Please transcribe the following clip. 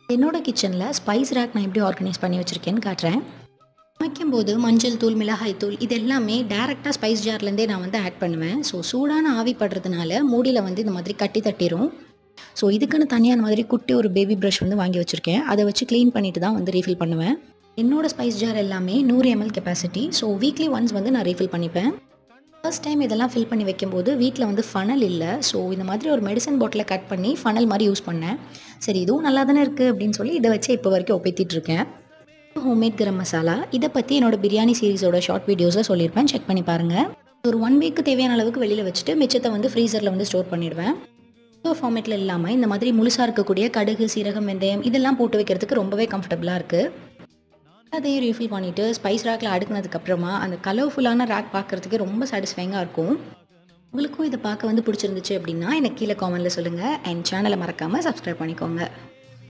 என்னோட கிச்சனில் spice rack நான் எப்படி ஆர்கனைஸ் பண்ணி வச்சுருக்கேன்னு காட்டுறேன் சமைக்கும்போது மஞ்சள் தூள் மிளகாய் தூள் இது எல்லாமே டேரெக்டாக ஸ்பைஸ் ஜார்லேருந்தே நான் வந்து ஆட் பண்ணுவேன் ஸோ சூடான ஆவி படுறதுனால மூடியில் வந்து இந்த மாதிரி கட்டி தட்டிரும் ஸோ இதுக்குன்னு தனியாக அந்த மாதிரி குட்டி ஒரு பேபி ப்ரஷ் வந்து வாங்கி வச்சுருக்கேன் அதை வச்சு க்ளீன் பண்ணிட்டு தான் வந்து ரீஃபில் பண்ணுவேன் என்னோட ஸ்பைஸ் ஜார் எல்லாமே நூறு ML capacity so weekly once வந்து நான் ரீஃபில் பண்ணிப்பேன் ஃபர்ஸ்ட் டைம் இதெல்லாம் ஃபில் பண்ணி வைக்கும்போது வீட்டில் வந்து ஃபனல் இல்லை ஸோ இந்த மாதிரி ஒரு மெடிசன் பாட்டில் கட் பண்ணி ஃபனல் மாதிரி யூஸ் பண்ணேன் சரி இதுவும் நல்லா தானே இருக்குது அப்படின்னு சொல்லி இதை வச்சு இப்போ வரைக்கும் ஒப்பேத்திட்டு இருக்கேன் ஹோம்மேட் கரம் மசாலா இதை பற்றி என்னோட பிரியாணி சீரிஸோட ஷார்ட் வீடியோஸை சொல்லியிருப்பேன் செக் பண்ணி பாருங்கள் ஒரு ஒன் வீக்கு தேவையான அளவுக்கு வெளியில் வச்சுட்டு மிச்சத்தை வந்து ஃப்ரீசரில் வந்து ஸ்டோர் பண்ணிடுவேன் ஸோ ஃபார்மேட்டில் இல்லாமல் இந்த மாதிரி முழுசாக இருக்கக்கூடிய கடுகு சீரகம் வெந்தயம் இதெல்லாம் போட்டு வைக்கிறதுக்கு ரொம்பவே கம்ஃபர்டபுளாக இருக்குது அதையும் ரீஃபில் பண்ணிவிட்டு ஸ்பைஸ் ரேக்கில் அடுக்குனதுக்கப்புறமா அந்த கலர்ஃபுல்லான ரேக் பார்க்குறதுக்கு ரொம்ப சாட்டிஸ்ஃபைங்காக இருக்கும் உங்களுக்கும் இதை பார்க்க வந்து பிடிச்சிருந்துச்சு அப்படின்னா எனக்கு கீழே காமெண்ட்டில் சொல்லுங்கள் என் சேனலை மறக்காமல் சப்ஸ்கிரைப் பண்ணிக்கோங்க